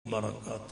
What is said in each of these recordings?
وبركاته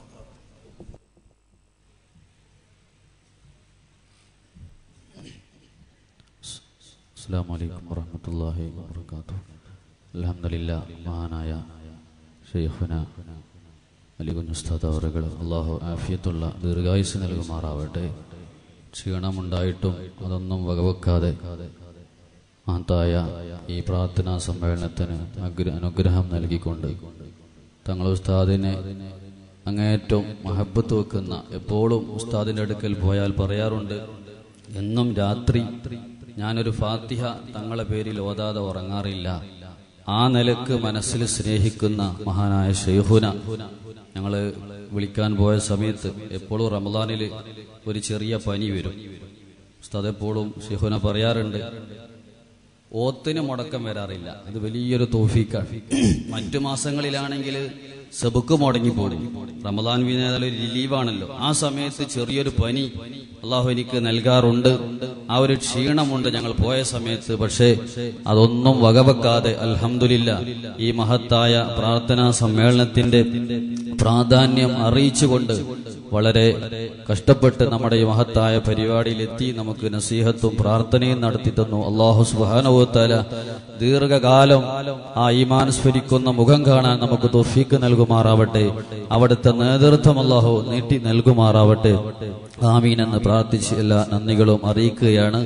അസ്സാം വലൈക്കും വറഹമത്തല്ലാഹി വാബർക്കാത്തു അലഹമില്ല മഹാനായ ഷെയ്ഖുന അലികുഞ്ഞ് ഉസ്താദ് അവറുകൾ അള്ളാഹു ആഫിയത്തുള്ള ദീർഘായുസ് നൽകുമാറാവട്ടെ ക്ഷീണമുണ്ടായിട്ടും അതൊന്നും വകവെക്കാതെ മഹത്തായ ഈ പ്രാർത്ഥനാ സമ്മേളനത്തിന് അഗ്ര- അനുഗ്രഹം നൽകിക്കൊണ്ട് തങ്ങൾ ഉസ്താദിനെ അങ്ങേയറ്റം മഹബത്ത് വെക്കുന്ന എപ്പോഴും ഉസ്താദിന്റെ അടുക്കൽ പോയാൽ പറയാറുണ്ട് എന്നും രാത്രി ഞാനൊരു ഫാത്തിഹ തങ്ങളെ പേരിൽ ഓതാതെ ഉറങ്ങാറില്ല ആ നിലക്ക് മനസ്സിൽ സ്നേഹിക്കുന്ന മഹാനായ ഷെയ്ഹുന ഞങ്ങള് വിളിക്കാൻ പോയ സമയത്ത് എപ്പോഴും റമദാനിൽ ഒരു ചെറിയ പനി വരും ഉസ്താദ് എപ്പോഴും ഷെയ്ഹുന പറയാറുണ്ട് ഓത്തിന് മുടക്കം വരാറില്ല ഇത് വലിയൊരു തോഫീക്കാണ് മറ്റു മാസങ്ങളിലാണെങ്കിൽ സെബുക്ക് മുടങ്ങിപ്പോകും റമദാൻ വിനേതാൽ ഒരു റിലീവാണല്ലോ ആ സമയത്ത് ചെറിയൊരു പനി അള്ളാഹു എനിക്ക് നൽകാറുണ്ട് ആ ഒരു ക്ഷീണമുണ്ട് ഞങ്ങൾ പോയ സമയത്ത് പക്ഷേ അതൊന്നും വകവെക്കാതെ അൽഹംദുലില്ല ഈ മഹത്തായ പ്രാർത്ഥനാ സമ്മേളനത്തിന്റെ പ്രാധാന്യം അറിയിച്ചുകൊണ്ട് വളരെ കഷ്ടപ്പെട്ട് നമ്മുടെ ഈ മഹത്തായ പരിപാടിയിലെത്തി നമുക്ക് നസീഹത്തും പ്രാർത്ഥനയും നടത്തി തന്നു അള്ളാഹു സുബാനുവത്താല ദീർഘകാലം ആ ഈമാൻ സ്ഫരിക്കുന്ന മുഖം കാണാൻ നമുക്ക് തൊഫീക്ക് നൽകുമാറാവട്ടെ അവിടുത്തെ നേതൃത്വം അള്ളാഹു നീട്ടി നൽകുമാറാവട്ടെ ആമീൻ എന്ന് പ്രാർത്ഥിച്ച് എല്ലാ നന്ദികളും അറിയിക്കുകയാണ്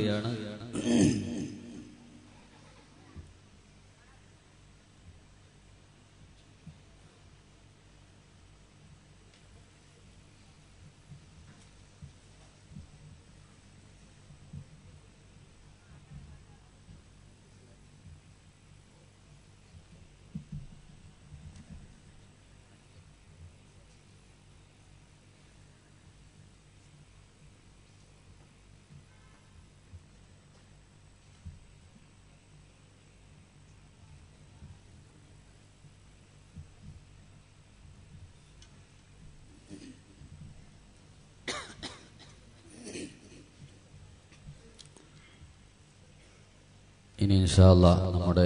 ഇനി ഇൻഷാല്ല നമ്മുടെ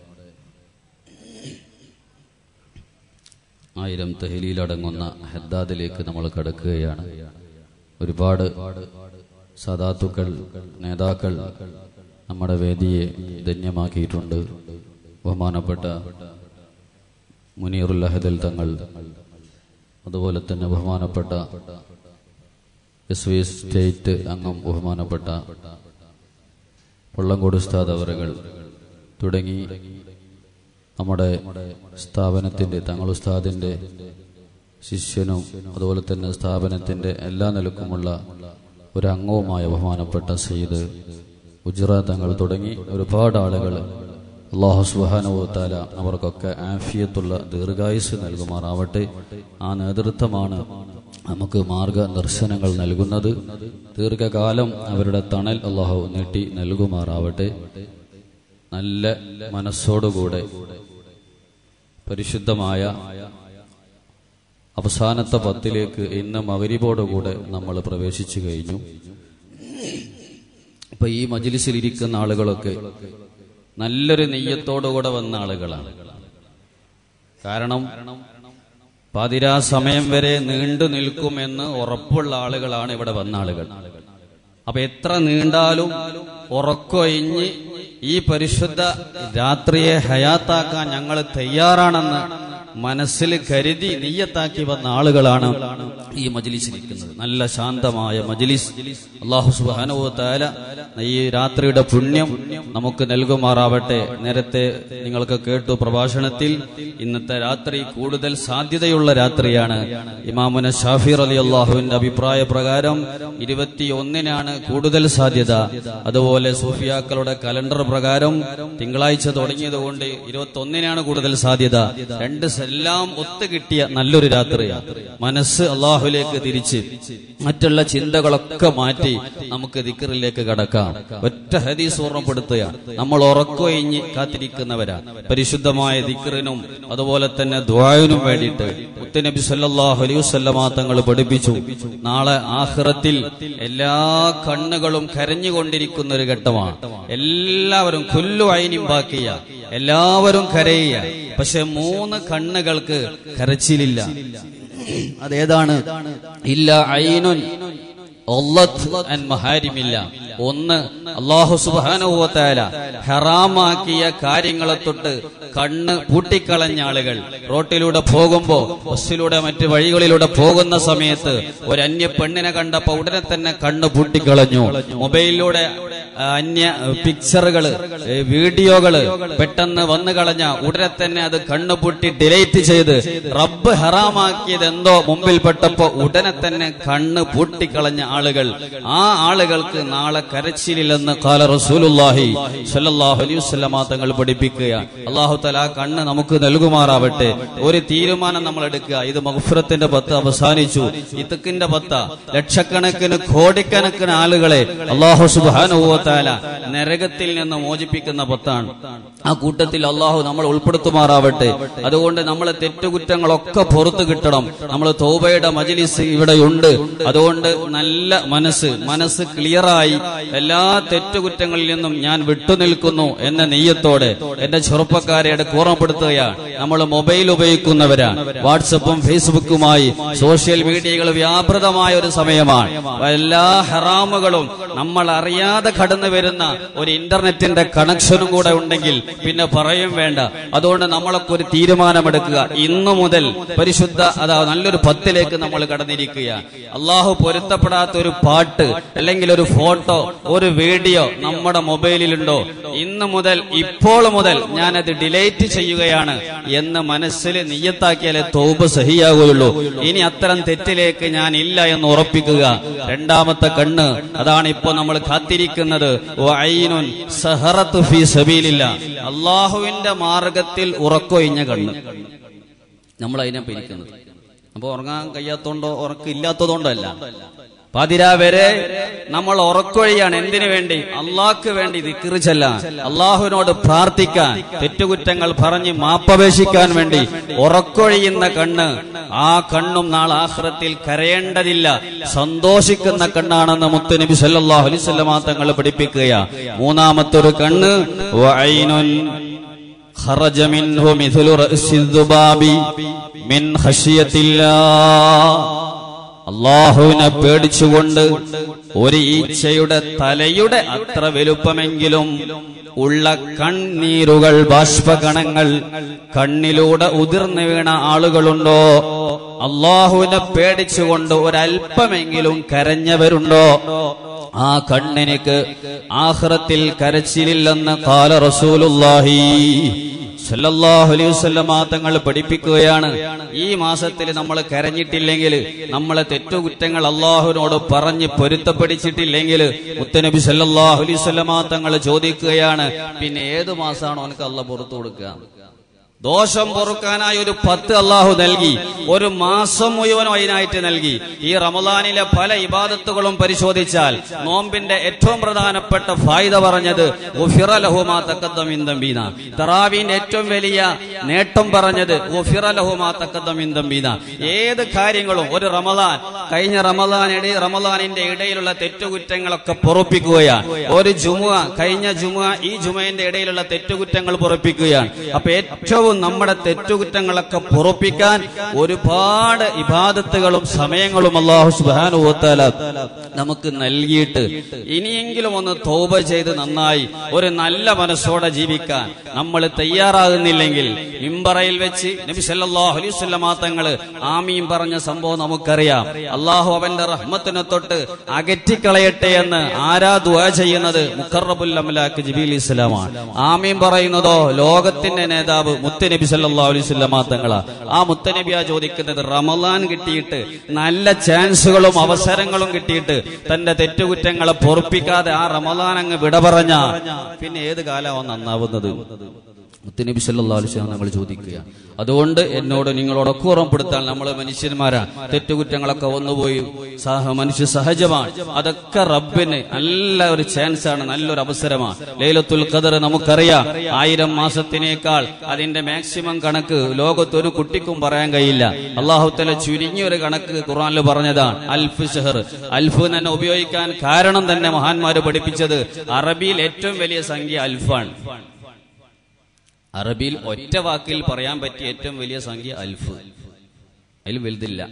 ആയിരം തെഹലിയിലടങ്ങുന്ന ഹദ്ദാദിലേക്ക് നമ്മൾ കടക്കുകയാണ് ഒരുപാട് സദാത്തുക്കൾ നേതാക്കൾ നമ്മുടെ വേദിയെ ധന്യമാക്കിയിട്ടുണ്ട് ബഹുമാനപ്പെട്ട മുനീറുൽ അഹദൽ തങ്ങൾ അതുപോലെ തന്നെ ബഹുമാനപ്പെട്ട എസ് വി സ്റ്റേറ്റ് അംഗം ബഹുമാനപ്പെട്ട പൊള്ളങ്കോട് ഉസ്താദ് അവറുകൾ തുടങ്ങി നമ്മുടെ സ്ഥാപനത്തിന്റെ തങ്ങൾ ഉസ്താദിന്റെ ശിഷ്യനും അതുപോലെ തന്നെ സ്ഥാപനത്തിന്റെ എല്ലാ നിലക്കുമുള്ള ഒരു അംഗവുമായ ബഹുമാനപ്പെട്ട സയ്യിദ് ഉജ്റ തങ്ങൾ തുടങ്ങി ഒരുപാട് ആളുകൾ അള്ളാഹു സുബാനുവത്താല അവർക്കൊക്കെ ആഫിയത്തുള്ള ദീർഘായുസ് നൽകുമാറാവട്ടെ ആ നേതൃത്വമാണ് നമുക്ക് മാർഗദർശനങ്ങൾ നൽകുന്നത് ദീർഘകാലം അവരുടെ തണൽ അള്ളാഹു നീട്ടി നൽകുമാറാവട്ടെ നല്ല മനസ്സോടുകൂടെ പരിശുദ്ധമായ അവസാനത്തെ പത്തിലേക്ക് ഇന്ന് മകരിബോടുകൂടെ നമ്മൾ പ്രവേശിച്ചു കഴിഞ്ഞു ഇപ്പൊ ഈ മജിലിസിൽ ഇരിക്കുന്ന ആളുകളൊക്കെ നല്ലൊരു നെയ്യത്തോടുകൂടെ വന്ന ആളുകളാണ് കാരണം പാതിരാ സമയം വരെ നീണ്ടു നിൽക്കുമെന്ന് ഉറപ്പുള്ള ആളുകളാണ് ഇവിടെ വന്ന ആളുകൾ അപ്പൊ എത്ര നീണ്ടാലും ഉറക്കൊഴിഞ്ഞ് ഈ പരിശുദ്ധ രാത്രിയെ ഹയാത്താക്കാൻ ഞങ്ങൾ തയ്യാറാണെന്ന് മനസ്സിൽ കരുതി നെയ്യത്താക്കി വന്ന ആളുകളാണ് ഈ മജിലിസിരിക്കുന്നത് നല്ല ശാന്തമായ മജിലിസ് അള്ളാഹു സുബാനുഭവത്തായ ഈ രാത്രിയുടെ പുണ്യം നമുക്ക് നൽകുമാറാവട്ടെ നേരത്തെ നിങ്ങൾക്ക് കേട്ടു പ്രഭാഷണത്തിൽ ഇന്നത്തെ രാത്രി കൂടുതൽ സാധ്യതയുള്ള രാത്രിയാണ് ഇമാമുന ഷാഫിർ അലി അള്ളാഹുവിന്റെ അഭിപ്രായ പ്രകാരം ഇരുപത്തിയൊന്നിനാണ് കൂടുതൽ സാധ്യത അതുപോലെ സൂഫിയാക്കളുടെ കലണ്ടർ പ്രകാരം തിങ്കളാഴ്ച തുടങ്ങിയതുകൊണ്ട് ഇരുപത്തി ഒന്നിനാണ് കൂടുതൽ സാധ്യത രണ്ട് എല്ലാം ഒത്തുകിട്ടിയ നല്ലൊരു രാത്രിയാണ് മനസ്സ് അള്ളാഹുലേക്ക് തിരിച്ച് മറ്റുള്ള ചിന്തകളൊക്കെ മാറ്റി നമുക്ക് ദിക്കറിലേക്ക് കടക്കാം ഒറ്റ ഹദീസ് ഓർമ്മപ്പെടുത്തുക നമ്മൾ ഉറക്കൊഴിഞ്ഞ് കാത്തിരിക്കുന്നവരാണ് പരിശുദ്ധമായ ദിക്കറിനും അതുപോലെ തന്നെ ദ്വായനും വേണ്ടിയിട്ട് മുത്തനബി സല്ലല്ലാഹു അലൈഹി വസല്ലമ തങ്ങൾ പഠിപ്പിച്ചു നാളെ ആഖിറത്തിൽ എല്ലാ കണ്ണുകളും കരഞ്ഞുകൊണ്ടിരിക്കുന്ന ഒരു ഘട്ടമാണ് എല്ലാവരും കൊല്ലു അയിനും ബാക്കിയ എല്ലാവരും കരയുക പക്ഷെ മൂന്ന് കണ്ണുകൾക്ക് കരച്ചിലില്ല അതേതാണ് ഇല്ല ഐനുൻ ഒല്ലത്ത് അൻ മഹാരിമില്ല ഒന്ന് അള്ളാഹു സുബാനുഭവത്തായ ഹറാമാക്കിയ കാര്യങ്ങളെ തൊട്ട് കണ്ണ് പൂട്ടിക്കളഞ്ഞ ആളുകൾ റോട്ടിലൂടെ പോകുമ്പോ ബസ്സിലൂടെ മറ്റ് വഴികളിലൂടെ പോകുന്ന സമയത്ത് ഒരു അന്യ പെണ്ണിനെ കണ്ടപ്പോ ഉടനെ തന്നെ കണ്ണ് പൂട്ടിക്കളഞ്ഞു മൊബൈലിലൂടെ ആ, അന്യ പിക്ചറുകള് ഏ, വീഡിയോകള് പെട്ടെന്ന് വന്നു കളഞ്ഞ ഉടനെ തന്നെ അത് കണ്ണു പൂട്ടി ഡിലീറ്റ് ചെയ്ത് റബ്ബ് ഹറാമാക്കിയത് എന്തോ മുമ്പിൽ പെട്ടപ്പോ ഉടനെ തന്നെ കണ്ണ് പൂട്ടിക്കളഞ്ഞ ആളുകൾ ആ ആളുകൾക്ക് നാളെ കരച്ചിലില്ലെന്ന് കാല റസൂലുല്ലാഹി സല്ലല്ലാഹു അലൈഹി വസല്ലമ തങ്ങൾ പഠിപ്പിക്കുക അള്ളാഹു തല ആ കണ്ണ് നമുക്ക് നൽകുമാറാവട്ടെ ഒരു തീരുമാനം നമ്മൾ എടുക്കുക ഇത് മഹഫുറത്തിന്റെ പത്ത് അവസാനിച്ചു ഇത്തക്കിന്റെ പത്ത ലക്ഷക്കണക്കിന് കോടിക്കണക്കിന് ആളുകളെ അള്ളാഹു സുബാനുഭവത്താല നരകത്തിൽ നിന്ന് മോചിപ്പിക്കുന്ന പത്താണ് ആ കൂട്ടത്തിൽ അള്ളാഹു നമ്മൾ ഉൾപ്പെടുത്തുമാറാവട്ടെ അതുകൊണ്ട് നമ്മളെ തെറ്റുകുറ്റങ്ങളൊക്കെ പുറത്തു കിട്ടണം നമ്മൾ തോബയുടെ മജിലിസ് ഇവിടെയുണ്ട് അതുകൊണ്ട് നല്ല മനസ്സ് മനസ്സ് ക്ലിയറായി എല്ലാ തെറ്റുകുറ്റങ്ങളിൽ നിന്നും ഞാൻ വിട്ടുനിൽക്കുന്നു എന്ന നെയ്യത്തോടെ എന്റെ ചെറുപ്പക്കാരെ ഇടയ്ക്ക് ഓർമ്മപ്പെടുത്തുകയാണ് നമ്മൾ മൊബൈൽ ഉപയോഗിക്കുന്നവരാ വാട്സപ്പും ഫേസ്ബുക്കുമായി സോഷ്യൽ മീഡിയകൾ വ്യാപൃതമായ ഒരു സമയമാണ് എല്ലാ ഹറാമുകളും നമ്മൾ അറിയാതെ കടന്നു വരുന്ന ഒരു ഇന്റർനെറ്റിന്റെ കണക്ഷനും കൂടെ ഉണ്ടെങ്കിൽ പിന്നെ പറയും വേണ്ട അതുകൊണ്ട് നമ്മളൊക്കെ ഒരു തീരുമാനമെടുക്കുക ഇന്നു മുതൽ പരിശുദ്ധ അതാ നല്ലൊരു പത്തിലേക്ക് നമ്മൾ കടന്നിരിക്കുക അള്ളാഹു പൊരുത്തപ്പെടാത്ത ഒരു പാട്ട് അല്ലെങ്കിൽ ഒരു ഫോട്ടോ ഒരു വീഡിയോ നമ്മുടെ മൊബൈലിലുണ്ടോ ഇന്ന് മുതൽ ഇപ്പോൾ മുതൽ ഞാനത് ഡിലീറ്റ് ചെയ്യുകയാണ് എന്ന് മനസ്സിൽ നിയ്യത്താക്കിയാലേ തോപ് സഹിയാകുകയുള്ളൂ ഇനി അത്തരം തെറ്റിലേക്ക് ഞാൻ ഇല്ല എന്ന് ഉറപ്പിക്കുക രണ്ടാമത്തെ കണ്ണ് അതാണ് ഇപ്പോൾ നമ്മൾ കാത്തിരിക്കുന്നത് വഅയ്നുൻ സഹറത്തു ഫീ സബീലില്ല അള്ളാഹുവിന്റെ മാർഗത്തിൽ ഉറക്കൊഴിഞ്ഞ കണ്ണ് നമ്മൾ അതിനെ പിരിക്കുന്നത് അപ്പൊ ഉറങ്ങാൻ കഴിയാത്തോണ്ടോ ഉറക്കില്ലാത്തതുകൊണ്ടോ അല്ല പതിരാ വരെ നമ്മൾ ഉറക്കൊഴിയാണ് എന്തിനു വേണ്ടി അള്ളാഹ്ക്ക് വേണ്ടി ദിക്റ് ചെല്ലാൻ അള്ളാഹുവിനോട് പ്രാർത്ഥിക്കാൻ തെറ്റുകുറ്റങ്ങൾ പറഞ്ഞ് മാപ്പപേക്ഷിക്കാൻ വേണ്ടി ഉറക്കൊഴിയുന്ന കണ്ണ് ആ കണ്ണും നാളെ ആഹ്റത്തിൽ കരയേണ്ടതില്ല സന്തോഷിക്കുന്ന കണ്ണാണെന്ന് മുത്തുനബി സല്ലല്ലാഹു അലൈഹി വസല്ലമ തങ്ങൾ പഠിപ്പിക്കുക മൂന്നാമത്തെ ഒരു കണ്ണ് വഅയ്നുൻ خرج منه مثل رأس الذباب من خشية الله അള്ളാഹുവിനെ പേടിച്ചുകൊണ്ട് ഒരു ഈച്ചയുടെ തലയുടെ അത്ര വലുപ്പമെങ്കിലും ഉള്ള കണ്ണീരുകൾ ബാഷ്പകണങ്ങൾ കണ്ണിലൂടെ ഉതിർന്നു വീണ ആളുകളുണ്ടോ അള്ളാഹുവിനെ പേടിച്ചുകൊണ്ട് ഒരല്പമെങ്കിലും കരഞ്ഞവരുണ്ടോ ആ കണ്ണിനിക്ക് ആഹ്റത്തിൽ കരച്ചിലില്ലെന്ന് കാല റസൂലുല്ലാഹി സല്ലല്ലാഹു അലൈഹി വസല്ലമ തങ്ങൾ പഠിപ്പിക്കുകയാണ് ഈ മാസത്തിൽ നമ്മൾ കരഞ്ഞിട്ടില്ലെങ്കിൽ നമ്മളെ തെറ്റുകുറ്റങ്ങൾ അള്ളാഹുവിനോട് പറഞ്ഞ് പൊരുത്തപ്പെടിച്ചിട്ടില്ലെങ്കിൽ മുത്തനബി സല്ലല്ലാഹു അലൈഹി വസല്ലമ തങ്ങൾ ചോദിക്കുകയാണ് പിന്നെ ഏത് മാസമാണോ എനിക്ക് അള്ള പുറത്തു കൊടുക്കുക ദോഷം പൊറുക്കാനായി ഒരു പത്ത് അള്ളാഹു നൽകി ഒരു മാസം മുഴുവനും അതിനായിട്ട് നൽകി ഈ റമദാനിലെ പല ഇബാദത്തുകളും പരിശോധിച്ചാൽ നോമ്പിന്റെ ഏറ്റവും പ്രധാനപ്പെട്ട ഫായിദ പറഞ്ഞത് ഉഫിറ ലഹുമാ തക്കദ്ദമിൻ തമ്പീന തറാവീന്റെ ഏറ്റവും വലിയ നേട്ടം പറഞ്ഞത് ഉഫിറ ലഹുമാ തക്കദ്ദമിൻ തമ്പീന ഏത് കാര്യങ്ങളും ഒരു റമദാൻ കഴിഞ്ഞ റമദാൻ ഇടയിൽ റമദാനിന്റെ ഇടയിലുള്ള തെറ്റുകുറ്റങ്ങളൊക്കെ പൊറപ്പിക്കുകയാണ് ഒരു ജുമുഅ കഴിഞ്ഞ ജുമുഅ ഈ ജുമയുടെ ഇടയിലുള്ള തെറ്റുകുറ്റങ്ങൾ പൊറപ്പിക്കുകയാണ് അപ്പൊ ഏറ്റവും നമ്മുടെ തെറ്റുകുറ്റങ്ങളൊക്കെ പൊറപ്പിക്കാൻ ഒരുപാട് ഇബാദത്തുകളും സമയങ്ങളും അള്ളാഹു സുബാനുവത്താല നമുക്ക് നൽകിയിട്ട് ഇനിയെങ്കിലും ഒന്ന് തോപ ചെയ്ത് നന്നായി ഒരു നല്ല മനസ്സോടെ ജീവിക്കാൻ നമ്മൾ തയ്യാറാകുന്നില്ലെങ്കിൽ മിമ്പറയിൽ വെച്ച് നബി സല്ലല്ലാഹു അലൈഹി വസല്ലമ തങ്ങള് ആമീൻ പറഞ്ഞ സംഭവം നമുക്കറിയാം അള്ളാഹു അവന്റെ റഹ്മത്തിനെ തൊട്ട് അകറ്റിക്കളയട്ടെ എന്ന് ആരാ ദുആ ചെയ്യുന്നത് മുഖറബുൽ അമലാക്ക് ജിബീൽ ഇസ്ലാമാണ് ആമീൻ പറയുന്നതോ ലോകത്തിന്റെ നേതാവ് മുത്തനബി സല്ലല്ലാഹു അലൈഹി വസല്ലമ തങ്ങളാ ആ മുത്തനബിയാ ചോദിക്കുന്നത് റമദാൻ കിട്ടിയിട്ട് നല്ല ചാൻസുകളും അവസരങ്ങളും കിട്ടിയിട്ട് തന്റെ തെറ്റുകുറ്റങ്ങളെ പൊറപ്പിക്കാതെ ആ റമദാൻ അങ്ങ് വിട പറഞ്ഞ പിന്നെ ഏത് കാലമാവും നന്നാവുന്നത് മുത്തനബി സല്ലല്ലാഹു അലൈഹി വസല്ലം നമ്മൾ ചോദിക്കുക അതുകൊണ്ട് എന്നോട് നിങ്ങളോടൊക്കെ ഓർമ്മപ്പെടുത്താൻ നമ്മൾ മനുഷ്യന്മാരാ തെറ്റുകുറ്റങ്ങളൊക്കെ വന്നുപോയി സഹ മനുഷ്യ സഹജമാണ് അതൊക്കെ റബ്ബിന് നല്ല ഒരു ചാൻസ് ആണ് നല്ലൊരു അവസരമാണ് ലൈലത്തുൽ ഖദർ നമുക്കറിയാം ആയിരം മാസത്തിനേക്കാൾ അതിന്റെ മാക്സിമം കണക്ക് ലോകത്ത് ഒരു കുട്ടിക്കും പറയാൻ കഴിയില്ല അള്ളാഹുത്തല ചുരുങ്ങിയ ഒരു കണക്ക് ഖുറാനിൽ പറഞ്ഞതാണ് അൽഫ് ഷഹർ അൽഫ് തന്നെ ഉപയോഗിക്കാൻ കാരണം തന്നെ മഹാന്മാര് പഠിപ്പിച്ചത് അറബിയിൽ ഏറ്റവും വലിയ സംഖ്യ അൽഫാണ് അറബിയിൽ ഒറ്റ വാക്കിൽ പറയാൻ പറ്റിയ ഏറ്റവും വലിയ സംഖ്യ അൽഫ് അതിൽ വലുതില്ല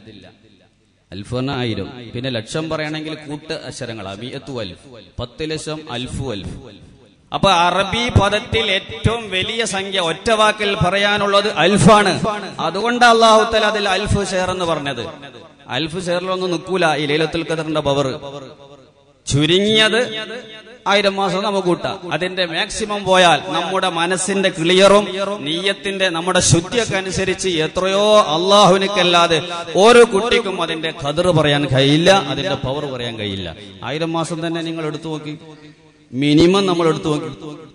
അൽഫ് പറഞ്ഞ ആയിരം പിന്നെ ലക്ഷം പറയണമെങ്കിൽ കൂട്ട് അക്ഷരങ്ങളാ മിയത്തു അൽഫ് പത്ത് ലക്ഷം അൽഫു അൽഫ് അപ്പൊ അറബി പദത്തിൽ ഏറ്റവും വലിയ സംഖ്യ ഒറ്റ വാക്കിൽ പറയാനുള്ളത് അൽഫാണ് അതുകൊണ്ട് അള്ളാഹുത്തല അതിൽ അൽഫ് ഷെയർ എന്ന് പറഞ്ഞത് അൽഫ് ഷെയറിലൊന്നും നിൽക്കൂല ഈ ലൈലത്തുൽ ഖദറിന്റെ പവർ ചുരുങ്ങിയത് ആയിരം മാസം നമുക്ക് കൂട്ടാം അതിന്റെ മാക്സിമം പോയാൽ നമ്മുടെ മനസ്സിന്റെ ക്ലിയറും നീയത്തിന്റെ നമ്മുടെ ശുദ്ധിയൊക്കെ അനുസരിച്ച് എത്രയോ അള്ളാഹുവിനക്കല്ലാതെ ഓരോ കുട്ടിക്കും അതിന്റെ ഖദർ പറയാൻ കഴിയില്ല അതിന്റെ പവർ പറയാൻ കഴിയില്ല ആയിരം മാസം തന്നെ നിങ്ങൾ എടുത്തു നോക്കി മിനിമം നമ്മൾ എടുത്തു നോക്കി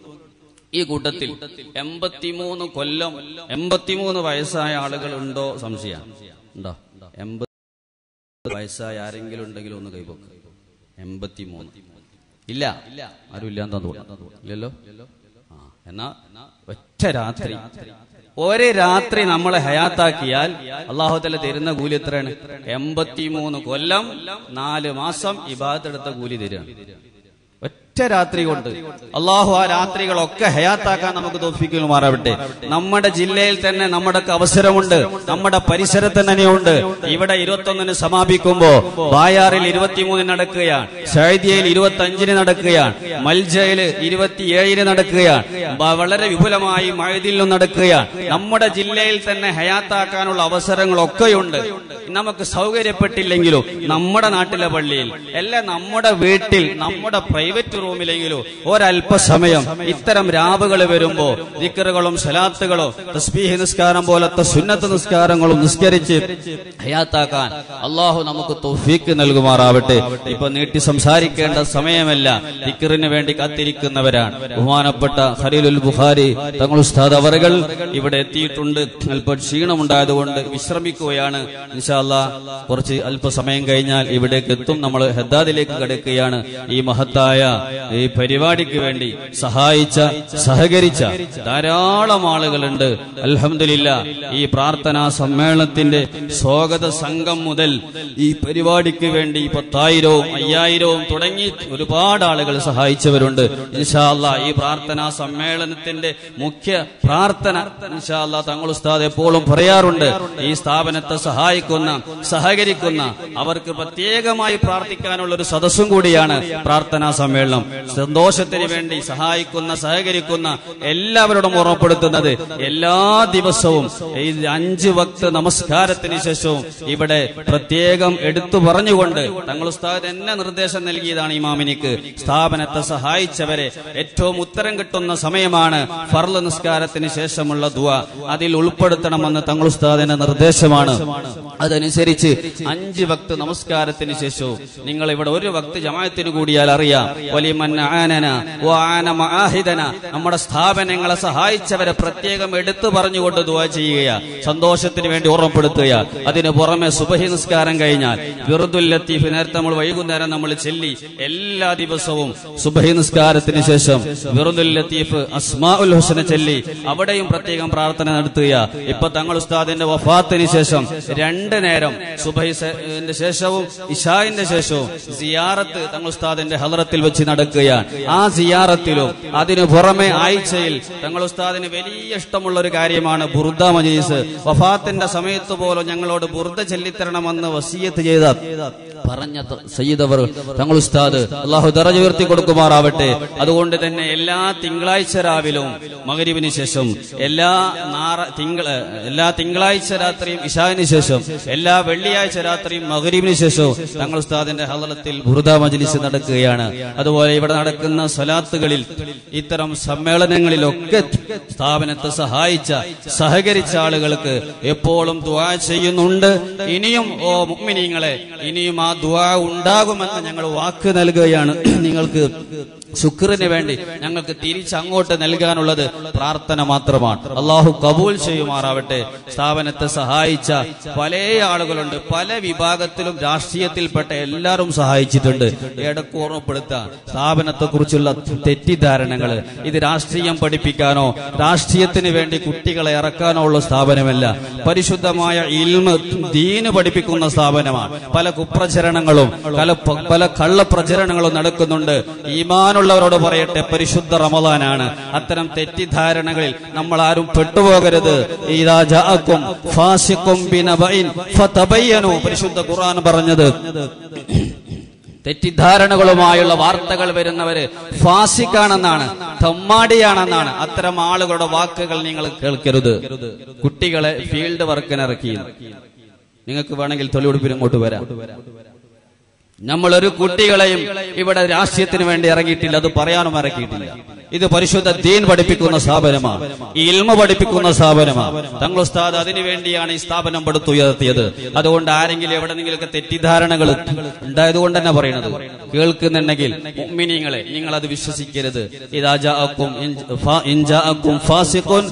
ഈ കൂട്ടത്തിൽ എൺപത്തിമൂന്ന് കൊല്ലം എൺപത്തിമൂന്ന് വയസ്സായ ആളുകൾ ഉണ്ടോ സംശയം ഉണ്ടോ എൺപത് വയസ്സായ ആരെങ്കിലും ഉണ്ടെങ്കിൽ ഒന്ന് കൈപോക്ക് എൺപത്തിമൂന്ന് ഇല്ല ആരും ഇല്ലാന്ന് തോന്നുന്നു ഇല്ലല്ലോ ആ എന്നാ ഒറ്റ രാത്രി ഒരു രാത്രി നമ്മളെ ഹയാത്താക്കിയാൽ അള്ളാഹുത്തല തരുന്ന കൂലി എത്രയാണ് എൺപത്തിമൂന്ന് കൊല്ലം നാല് മാസം ഇബാദത്തെടുത്ത കൂലി തരികയാണ് ഒറ്റ രാത്രി കൊണ്ട് അള്ളാഹു ആ രാത്രികളൊക്കെ ഹയാത്താക്കാൻ നമുക്ക് തോഫിക്കുമാറാവട്ടെ നമ്മുടെ ജില്ലയിൽ തന്നെ നമ്മുടെ അവസരമുണ്ട് നമ്മുടെ പരിസരത്ത് തന്നെയുണ്ട് ഇവിടെ ഇരുപത്തൊന്നിന് സമാപിക്കുമ്പോ ബായാറിൽ ഇരുപത്തിമൂന്നിന് നടക്കുകയാണ് ഷൈദിയയിൽ ഇരുപത്തി അഞ്ചിന് നടക്കുകയാണ് മൽജയില് ഇരുപത്തിയേഴിന് നടക്കുകയാണ് ബ- വളരെ വിപുലമായി മഴതിലും നടക്കുകയാണ് നമ്മുടെ ജില്ലയിൽ തന്നെ ഹയാത്താക്കാനുള്ള അവസരങ്ങളൊക്കെയുണ്ട് നമുക്ക് സൗകര്യപ്പെട്ടില്ലെങ്കിലും നമ്മുടെ നാട്ടിലെ പള്ളിയിൽ അല്ല നമ്മുടെ വീട്ടിൽ നമ്മുടെ പ്രൈവറ്റ് റൂമിലെങ്കിലും ഒരല്പസമയം ഇത്തരം രാവുകൾ വരുമ്പോ ദിക്കറുകളും സലാത്തുകളും തസ്ബീഹ് നിസ്കാരം പോലത്തെ സുന്നത്ത് നിസ്കാരങ്ങളും നിസ്കരിച്ച് ഹയാത്താക്കാൻ അള്ളാഹു നമുക്ക് തൗഫീക്ക് നൽകുമാറാവട്ടെ ഇപ്പൊ നീട്ടി സംസാരിക്കേണ്ട സമയമല്ല ദിക്കറിന് വേണ്ടി കാത്തിരിക്കുന്നവരാണ് ബഹുമാനപ്പെട്ട ഖലീലുൽ ബുഖാരി തങ്ങൾ ഉസ്താദ് അവറുകൾ ഇവിടെ എത്തിയിട്ടുണ്ട് അല്പം ക്ഷീണമുണ്ടായതുകൊണ്ട് വിശ്രമിക്കുകയാണ് ഇൻഷാല്ല കുറച്ച് അല്പസമയം കഴിഞ്ഞാൽ ഇവിടേക്ക് എത്തും നമ്മൾ ഹദ്ദാദിലേക്ക് കിടക്കുകയാണ് ഈ മഹത്തായ ഈ പരിപാടിക്ക് വേണ്ടി സഹായിച്ച സഹകരിച്ച ധാരാളം ആളുകളുണ്ട് അൽഹംദുലില്ല ഈ പ്രാർത്ഥനാ സമ്മേളനത്തിന്റെ സ്വാഗത സംഘം മുതൽ ഈ പരിപാടിക്ക് വേണ്ടി പത്തായിരവും അയ്യായിരവും തുടങ്ങി ഒരുപാട് ആളുകൾ സഹായിച്ചവരുണ്ട് ഇൻഷാല്ല ഈ പ്രാർത്ഥനാ സമ്മേളനത്തിന്റെ മുഖ്യ പ്രാർത്ഥന ഇൻഷാല്ല തങ്ങൾ ഉസ്താദ് എപ്പോഴും പറയാറുണ്ട് ഈ സ്ഥാപനത്തെ സഹായിക്കുന്ന സഹകരിക്കുന്ന അവർക്ക് പ്രത്യേകമായി പ്രാർത്ഥിക്കാനുള്ള ഒരു സദസ്സും കൂടിയാണ് പ്രാർത്ഥനാ സമ്മേളനം സന്തോഷത്തിന് വേണ്ടി സഹായിക്കുന്ന സഹകരിക്കുന്ന എല്ലാവരോടും ഓർമ്മപ്പെടുത്തുന്നത് എല്ലാ ദിവസവും ഈ അഞ്ച് വക്ത് നമസ്കാരത്തിന് ശേഷവും ഇവിടെ പ്രത്യേകം എടുത്തു പറഞ്ഞുകൊണ്ട് തങ്ങൾ ഉസ്താദ് എന്നെ നിർദ്ദേശം നൽകിയതാണ് ഇമാമിനിക്ക് സ്ഥാപനത്തെ സഹായിച്ചവരെ ഏറ്റവും ഉത്തരം കിട്ടുന്ന സമയമാണ് ഫർള് നിസ്കാരത്തിന് ശേഷമുള്ള ദുവ അതിൽ ഉൾപ്പെടുത്തണമെന്ന് തങ്ങൾ ഉസ്താദിന്റെ നിർദ്ദേശമാണ് അതനുസരിച്ച് അഞ്ച് വക്ത് നമസ്കാരത്തിന് ശേഷവും നിങ്ങൾ ഇവിടെ ഒരു വക്ത് ജമാഅത്തിന് കൂടിയാൽ അറിയാം വലിമൻ ആനന വആന മആഹിദന നമ്മുടെ സ്ഥാപനങ്ങളെ സഹായിച്ചവരെ പ്രത്യേകം എടുത്തു പറഞ്ഞുകൊണ്ട് ദുആ ചെയ്യുക സന്തോഷത്തിന് വേണ്ടി ഓർമ്മപ്പെടുത്തുക അതിന് പുറമെ സുബഹി നിസ്കാരം കഴിഞ്ഞാൽ വിറുദുൽ ലത്തീഫ് നേരത്തെ നമ്മൾ വൈകുന്നേരം നമ്മൾ ചെല്ലി എല്ലാ ദിവസവും സുബഹി നിസ്കാരത്തിന് ശേഷം വിറുദുൽ ലത്തീഫ് അസ്മാഉൽ ഹുസന ചെല്ലി അവിടെയും പ്രത്യേകം പ്രാർത്ഥന നടത്തുക ഇപ്പൊ തങ്ങൾ ഉസ്താദിന്റെ വഫാത്തിന് ശേഷം രണ്ട് നേരം സുബഹിന്റെ ശേഷവും ഇഷായിന്റെ ശേഷവും സിയാറത്ത് തങ്ങൾ ഉസ്താദിന്റെ ഹലറത്തിൽ വെച്ച് നടക്കുകയാണ് ആ സിയാറത്തിലും അതിനു പുറമെ ആഴ്ചയിൽ തങ്ങൾ ഉസ്താദിന് വലിയ ഇഷ്ടമുള്ള ഒരു കാര്യമാണ് ബുർദ മജീസ് വഫാത്തിന്റെ സമയത്ത് പോലും ഞങ്ങളോട് ബുർദ ചൊല്ലിത്തരണമെന്ന് വസീയത്ത് ചെയ്ത പറഞ്ഞ ത- സയ്യിദ് അവർ തങ്ങൾ ഉസ്താദ് അള്ളാഹു ദറജ ഉയർത്തി കൊടുക്കുമാറാവട്ടെ അതുകൊണ്ട് തന്നെ എല്ലാ തിങ്കളാഴ്ച രാവിലും മകരിവിന് ശേഷം എല്ലാ നാറ തിങ്കൾ എല്ലാ തിങ്കളാഴ്ച രാത്രിയും ഇഷാവിന് ശേഷം എല്ലാ വെള്ളിയാഴ്ച രാത്രിയും മകരിവിന് ശേഷവും തങ്ങൾ ഉസ്താദിന്റെ ഹലത്തിൽ ബുറുദ മജ്ലിസ് നടക്കുകയാണ് അതുപോലെ ഇവിടെ നടക്കുന്ന സ്വലാത്തുകളിൽ ഇത്തരം സമ്മേളനങ്ങളിലൊക്കെ സ്ഥാപനത്തെ സഹായിച്ച സഹകരിച്ച ആളുകൾക്ക് എപ്പോഴും ദുആ ചെയ്യുന്നുണ്ട് ഇനിയും ഓ മുഗ്മിനീങ്ങളെ ഇനിയും ആ ദുആ ഉണ്ടാകുമെന്ന് ഞങ്ങൾ വാക്ക് നൽകുകയാണ് നിങ്ങൾക്ക് ശുക്രിന് വേണ്ടി ഞങ്ങൾക്ക് തിരിച്ച് അങ്ങോട്ട് നൽകാനുള്ളത് പ്രാർത്ഥന മാത്രമാണ് അള്ളാഹു കബൂൽ ചെയ്യുമാറാവട്ടെ സ്ഥാപനത്തെ സഹായിച്ച പല ആളുകളുണ്ട് പല വിഭാഗത്തിലും രാഷ്ട്രീയത്തിൽപ്പെട്ട എല്ലാവരും സഹായിച്ചിട്ടുണ്ട് ഇടക്ക് ഓർമ്മപ്പെടുത്താൻ സ്ഥാപനത്തെ കുറിച്ചുള്ള തെറ്റിദ്ധാരണകൾ ഇത് രാഷ്ട്രീയം പഠിപ്പിക്കാനോ രാഷ്ട്രീയത്തിന് വേണ്ടി കുട്ടികളെ ഇറക്കാനോ ഉള്ള സ്ഥാപനമല്ല പരിശുദ്ധമായ ഇൽമ ദീന് പഠിപ്പിക്കുന്ന സ്ഥാപനമാണ് പല കുപ്രചരണങ്ങളും പല പല കള്ളപ്രചരണങ്ങളും നടക്കുന്നുണ്ട് ഈമാനുള്ള ഈമാനുള്ളവരോട് പറയട്ടെ പരിശുദ്ധ റമദാനാണ് അത്തരം തെറ്റിദ്ധാരണകളിൽ നമ്മൾ ആരും പെട്ടുപോകരുത് ഇദാ ജാഅക്കും ഫാസിഖും ബിനബഇൻ ഫതബയ്യനു പരിശുദ്ധ ഖുർആൻ പറഞ്ഞത് തെറ്റിദ്ധാരണകളുമായുള്ള വാർത്തകൾ വരുന്നവര് ഫാസിക്കാണെന്നാണ് തമ്മാടിയാണെന്നാണ് അത്തരം ആളുകളുടെ വാക്കുകൾ നിങ്ങൾ കേൾക്കരുത് കുട്ടികളെ ഫീൽഡ് വർക്കിനിറക്കി നിങ്ങൾക്ക് വേണമെങ്കിൽ തൊഴിലുടുപ്പിന് ഇങ്ങോട്ട് വരാം നമ്മളൊരു കുട്ടികളെയും ഇവിടെ രാഷ്ട്രീയത്തിന് വേണ്ടി ഇറങ്ങിയിട്ടില്ല അത് പറയാനും ഇറക്കിയിട്ടില്ല ഇത് പരിശുദ്ധ ദീൻ പഠിപ്പിക്കുന്ന സ്ഥാപനമാണ് ഈ ഇൽമ പഠിപ്പിക്കുന്ന സ്ഥാപനമാണ് തങ്ങൾ ഉസ്താദ് അതിനു വേണ്ടിയാണ് ഈ സ്ഥാപനം പടുത്തുയർത്തിയത് അതുകൊണ്ട് ആരെങ്കിലും എവിടെന്നെങ്കിലൊക്കെ തെറ്റിദ്ധാരണകൾ ഉണ്ടായതുകൊണ്ട് തന്നെ പറയുന്നത് കേൾക്കുന്നുണ്ടെങ്കിൽ മുഅ്മിനീങ്ങളെ നിങ്ങൾ അത് വിശ്വസിക്കരുത് ഇദാ ജാഅക്കും ഇൻ ഫാ- ഇൻ ജാഅക്കും ഫാസിഖുൻ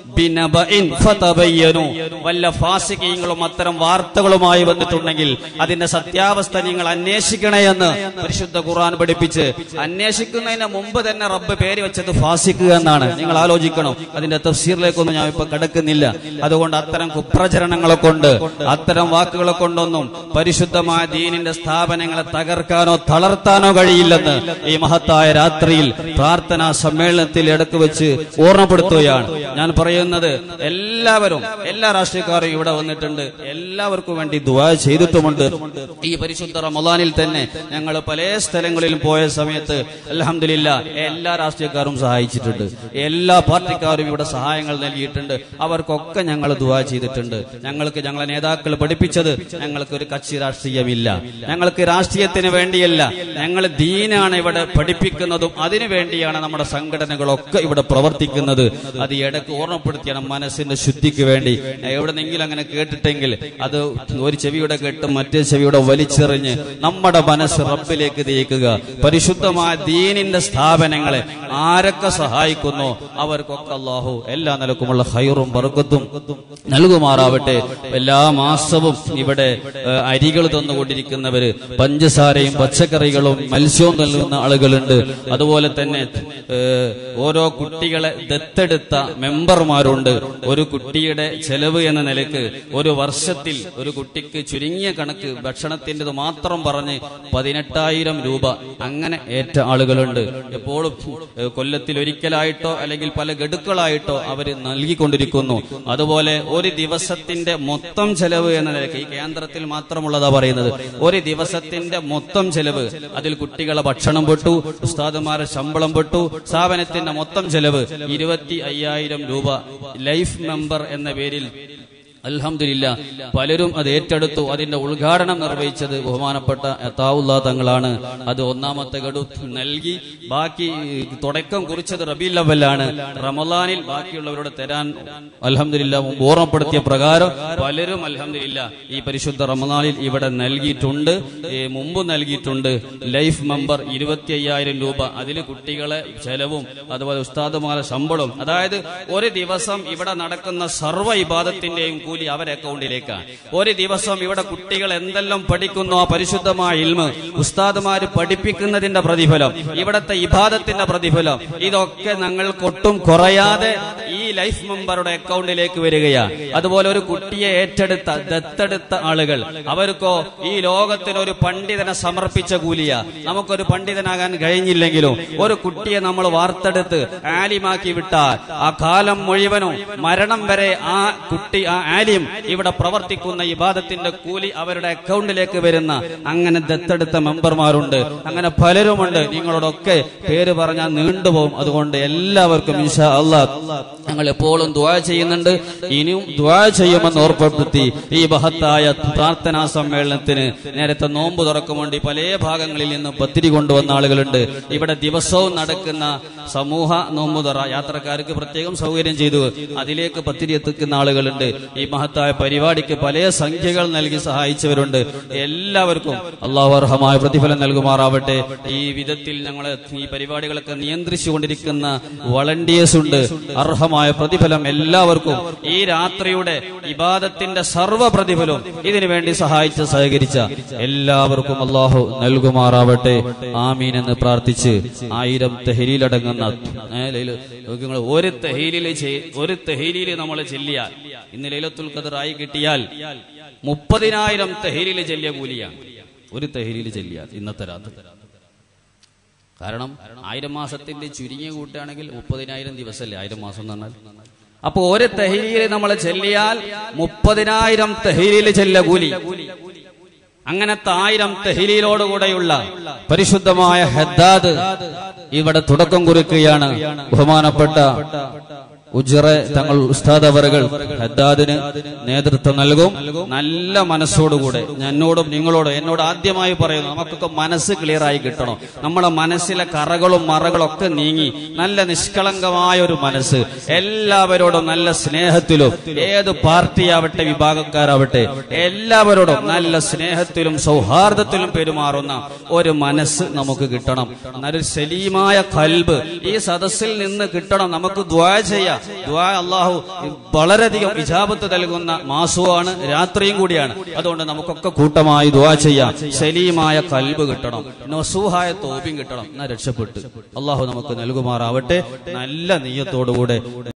ബിനബഇൻ ഫതബയ്യനു വല്ല ഫാസിഖീങ്ങളും അത്തരം വാർത്തകളുമായി വന്നിട്ടുണ്ടെങ്കിൽ അതിന്റെ സത്യാവസ്ഥ നിങ്ങൾ അന്വേഷിക്കണേ എന്ന് പരിശുദ്ധ ഖുർആൻ പഠിപ്പിച്ച് അന്വേഷിക്കുന്നതിന് മുമ്പ് തന്നെ റബ്ബ് പേര് വെച്ചത് ഫാസിഖ് എന്നാണ് നിങ്ങൾ ആലോചിക്കണം അതിന്റെ തഫ്സീറിലേക്കൊന്നും ഞാൻ ഇപ്പൊ കിടക്കുന്നില്ല അതുകൊണ്ട് അത്തരം കുപ്രചരണങ്ങളെ കൊണ്ട് അത്തരം വാക്കുകളെ കൊണ്ടൊന്നും പരിശുദ്ധമായ ദീനിന്റെ സ്ഥാപനങ്ങളെ തകർക്കാനോ തളർത്താനോ കഴിയില്ലെന്ന് ഈ മഹത്തായ രാത്രിയിൽ പ്രാർത്ഥനാ സമ്മേളനത്തിൽ ഇടക്ക് വെച്ച് ഓർമ്മപ്പെടുത്തുകയാണ് ഞാൻ പറയുന്നത് എല്ലാവരും എല്ലാ രാഷ്ട്രീയക്കാരും ഇവിടെ വന്നിട്ടുണ്ട് എല്ലാവർക്കും വേണ്ടി ദുആ ചെയ്തിട്ടുമുണ്ട് ഈ പരിശുദ്ധ റമദാനിൽ തന്നെ ഞങ്ങൾ പല സ്ഥലങ്ങളിലും പോയ സമയത്ത് അലഹമില്ല എല്ലാ രാഷ്ട്രീയക്കാരും സഹായിച്ചിട്ടുണ്ട് എല്ലാ പാർട്ടിക്കാരും ഇവിടെ സഹായങ്ങൾ നൽകിയിട്ടുണ്ട് അവർക്കൊക്കെ ഞങ്ങൾ ദുആ ചെയ്തിട്ടുണ്ട് ഞങ്ങൾക്ക് ഞങ്ങളെ നേതാക്കൾ പഠിപ്പിച്ചത് ഞങ്ങൾക്ക് ഒരു കക്ഷി രാഷ്ട്രീയമില്ല ഞങ്ങൾക്ക് രാഷ്ട്രീയത്തിന് വേണ്ടിയല്ല ഞങ്ങൾ ദീനാണ് ഇവിടെ പഠിപ്പിക്കുന്നതും അതിനു വേണ്ടിയാണ് നമ്മുടെ സംഘടനകളൊക്കെ ഇവിടെ പ്രവർത്തിക്കുന്നത് അത് ഇടയ്ക്ക് ഓർമ്മപ്പെടുത്തിയാണ് മനസ്സിന്റെ ശുദ്ധിക്ക് വേണ്ടി എവിടെന്നെങ്കിലും അങ്ങനെ കേട്ടിട്ടെങ്കിൽ അത് ഒരു ചെവിയുടെ കേട്ട് മറ്റേ ചെവിയുടെ വലിച്ചെറിഞ്ഞ് നമ്മുടെ മനസ്സ് റബ്ബിലേക്ക് തിരിക്കുക പരിശുദ്ധമായ ദീനിന്റെ സ്ഥാപനങ്ങളെ ആരൊക്കെ സഹായിക്കുന്നു അവർക്കൊക്കെ അള്ളാഹു എല്ലാ നിലക്കുമുള്ള ഹൈറും ബർക്കത്തും നൽകുമാറാവട്ടെ എല്ലാ മാസവും ഇവിടെ ഏഹ്, അരികൾ തന്നുകൊണ്ടിരിക്കുന്നവര് പഞ്ചസാരയും പച്ചക്കറികളും മത്സ്യവും നൽകുന്ന ആളുകളുണ്ട് അതുപോലെ തന്നെ ഏഹ്, ഓരോ കുട്ടികളെ ദത്തെടുത്ത മെമ്പർമാരുണ്ട് ഒരു കുട്ടിയുടെ ചെലവ് എന്ന നിലക്ക് ഒരു വർഷത്തിൽ ഒരു കുട്ടിക്ക് ചുരുങ്ങിയ കണക്ക് ഭക്ഷണത്തിൻ്റെത് മാത്രം പറഞ്ഞ് പതിനെട്ടായിരം രൂപ അങ്ങനെ ഏറ്റ ആളുകളുണ്ട് എപ്പോഴും ഏഹ്, കൊല്ലത്തിൽ ഒരിക്കലായിട്ടോ അല്ലെങ്കിൽ പല ഗഡുക്കളായിട്ടോ അവര് നൽകിക്കൊണ്ടിരിക്കുന്നു അതുപോലെ ഒരു ദിവസത്തിന്റെ മൊത്തം ചെലവ് എന്ന നിലയ്ക്ക് ഈ കേന്ദ്രത്തിൽ മാത്രമുള്ളതാ പറയുന്നത് ഒരു ദിവസത്തിന്റെ മൊത്തം ചെലവ് അതിൽ കുട്ടികളെ ഭക്ഷണം പെട്ടു ഉസ്താദുമാരെ ശമ്പളം പെട്ടു സ്ഥാപനത്തിന്റെ മൊത്തം ചെലവ് ഇരുപത്തി അയ്യായിരം രൂപ ലൈഫ് മെമ്പർ എന്ന പേരിൽ അൽഹംദുലില്ല പലരും അത് ഏറ്റെടുത്തു അതിന്റെ ഉദ്ഘാടനം നിർവഹിച്ചത് ബഹുമാനപ്പെട്ട എത്താവുള്ള തങ്ങളാണ് അത് ഒന്നാമത്തെ ഗഡു നൽകി ബാക്കി തുടക്കം കുറിച്ചത് റബീൽ അവലാണ് റമലാനിൽ ബാക്കിയുള്ളവരോട് തരാൻ അൽഹംദുലില്ല മുമ്പ് ഓർമ്മപ്പെടുത്തിയ പ്രകാരം പലരും അൽഹംദുലില്ല ഈ പരിശുദ്ധ റമലാനിൽ ഇവിടെ നൽകിയിട്ടുണ്ട് ഈ മുമ്പ് നൽകിയിട്ടുണ്ട് ലൈഫ് മെമ്പർ ഇരുപത്തി അയ്യായിരം രൂപ അതിൽ കുട്ടികളെ ചെലവും അതുപോലെ ഉസ്താദുമാരെ ശമ്പളവും അതായത് ഒരു ദിവസം ഇവിടെ നടക്കുന്ന സർവ്വ ഇബാദത്തിന്റെയും കൂലി അവരെ അക്കൗണ്ടിലേക്കാണ് ഒരു ദിവസം ഇവിടെ കുട്ടികൾ എന്തെല്ലാം പഠിക്കുന്നു ആ പരിശുദ്ധമായ ഇൽമ് ഉസ്താദുമാര് പഠിപ്പിക്കുന്നതിന്റെ പ്രതിഫലം ഇവിടത്തെ ഇബാദത്തിന്റെ പ്രതിഫലം ഇതൊക്കെ ഞങ്ങൾക്കൊട്ടും കുറയാതെ ഈ ലൈഫ് മെമ്പറുടെ അക്കൗണ്ടിലേക്ക് വരികയാണ് അതുപോലെ ഒരു കുട്ടിയെ ഏറ്റെടുത്ത ദത്തെടുത്ത ആളുകൾ അവർക്കോ ഈ ലോകത്തിന് ഒരു പണ്ഡിതനെ സമർപ്പിച്ച കൂലിയ നമുക്കൊരു പണ്ഡിതനാകാൻ കഴിഞ്ഞില്ലെങ്കിലും ഒരു കുട്ടിയെ നമ്മൾ വാർത്തെടുത്ത് ആലിമാക്കി വിട്ടാൽ ആ കാലം മുഴുവനും മരണം വരെ ആ കുട്ടി ആ ആലിം ഇവിടെ പ്രവർത്തിക്കുന്ന ഇബാദത്തിന്റെ കൂലി അവരുടെ അക്കൗണ്ടിലേക്ക് വരുന്ന അങ്ങനെ ദത്തെടുത്ത മെമ്പർമാരുണ്ട് അങ്ങനെ പലരുമുണ്ട് നിങ്ങളോടൊക്കെ പേര് പറഞ്ഞാൽ നീണ്ടുപോകും അതുകൊണ്ട് എല്ലാവർക്കും ഇൻഷാ അള്ളാഹ് ഞങ്ങൾ എപ്പോഴും ദ്വാ ചെയ്യുന്നുണ്ട് ഇനിയും ദ്വാ ചെയ്യുമെന്ന് ഓർമ്മപ്പെടുത്തി ഈ മഹത്തായ പ്രാർത്ഥനാ സമ്മേളനത്തിന് നേരത്തെ നോമ്പ് തുറക്കും വേണ്ടി പല ഭാഗങ്ങളിൽ നിന്ന് പത്തിരി കൊണ്ടുവന്ന ആളുകളുണ്ട് ഇവിടെ ദിവസവും നടക്കുന്ന സമൂഹ നോമ്പ് തുറ യാത്രക്കാർക്ക് പ്രത്യേകം സൗകര്യം ചെയ്തു അതിലേക്ക് പത്തിരി എത്തിക്കുന്ന ആളുകളുണ്ട് ഈ മഹത്തായ പരിപാടിക്ക് പല സംഖ്യകൾ നൽകി സഹായിച്ചവരുണ്ട് എല്ലാവർക്കും അള്ളാഹു അർഹമായ പ്രതിഫലം നൽകുമാറാവട്ടെ ഈ വിധത്തിൽ ഞങ്ങൾ ഈ പരിപാടികളൊക്കെ നിയന്ത്രിച്ചുകൊണ്ടിരിക്കുന്ന വളണ്ടിയേഴ്സ് ഉണ്ട് അർഹമായ പ്രതിഫലം എല്ലാവർക്കും ഈ രാത്രിയുടെ ഇബാദത്തിന്റെ സർവ്വ പ്രതിഫലവും ഇതിനു വേണ്ടി സഹായിച്ച് സഹകരിച്ച എല്ലാവർക്കും അള്ളാഹു നൽകുമാറാവട്ടെ ആമീൻ എന്ന് പ്രാർത്ഥിച്ച് ആയിരം തെഹരിയിലടങ്ങുന്ന ഏ, ലൈല- നോക്ക് നിങ്ങള് ഒരു തെഹീലില് ചെയ്- ഒരു തെഹീലില് നമ്മൾ ചെല്ലിയാൽ ഇന്ന് ലൈലത്തുൽ ഖദർ ആയി കിട്ടിയാൽ മുപ്പതിനായിരം തെഹീലില് ചെല്ലിയ കൂലിയാണ് ഒരു തെഹീലില് ചെല്ലിയാൽ ഇന്നത്തെ രാത്രി കാരണം ആയിരം മാസത്തിന്റെ ചുരുങ്ങിയ കൂട്ടുകയാണെങ്കിൽ മുപ്പതിനായിരം ദിവസമല്ലേ ആയിരം മാസം എന്ന് പറഞ്ഞാൽ അപ്പൊ ഒരു തെഹീലിൽ നമ്മൾ ചെല്ലിയാൽ മുപ്പതിനായിരം തെഹീലിൽ ചെല്ല കൂലി അങ്ങനത്തെ ആയിരം തെഹീലിലോടുകൂടെയുള്ള പരിശുദ്ധമായ ഹദ്ദാദ് ഇവിടെ തുടക്കം കുറിക്കുകയാണ് ബഹുമാനപ്പെട്ട ഉജറെ തങ്ങൾ ഉസ്താദ് അവറുകൾ ഹദ്ദാദിന് നേതൃത്വം നൽകും നല്ല മനസ്സോടുകൂടെ എന്നോടും നിങ്ങളോടും എന്നോട് ആദ്യമായി പറയുന്നു നമുക്കൊക്കെ മനസ്സ് ക്ലിയർ ആയി കിട്ടണം നമ്മുടെ മനസ്സിലെ കറകളും മറകളും ഒക്കെ നീങ്ങി നല്ല നിഷ്കളങ്കമായ ഒരു മനസ്സ് എല്ലാവരോടും നല്ല സ്നേഹത്തിലും ഏത് പാർട്ടിയാവട്ടെ വിഭാഗക്കാരാവട്ടെ എല്ലാവരോടും നല്ല സ്നേഹത്തിലും സൗഹാർദ്ദത്തിലും പെരുമാറുന്ന ഒരു മനസ്സ് നമുക്ക് കിട്ടണം നല്ലൊരു സലീമായ കൽബ് ഈ സദസ്സിൽ നിന്ന് കിട്ടണം നമുക്ക് ദ്വാ ചെയ്യാം ദ്വാ അള്ളാഹു വളരെയധികം ഇജാബത്ത് നൽകുന്ന മാസവുമാണ് രാത്രിയും കൂടിയാണ് അതുകൊണ്ട് നമുക്കൊക്കെ കൂട്ടമായി ദ്വാ ചെയ്യാം സലീമായ കൽബ് കിട്ടണം നസൂഹായ തോപ്പിയും കിട്ടണം എന്നാ രക്ഷപ്പെട്ട് അള്ളാഹു നമുക്ക് നൽകുമാറാവട്ടെ നല്ല നെയ്യത്തോടുകൂടെ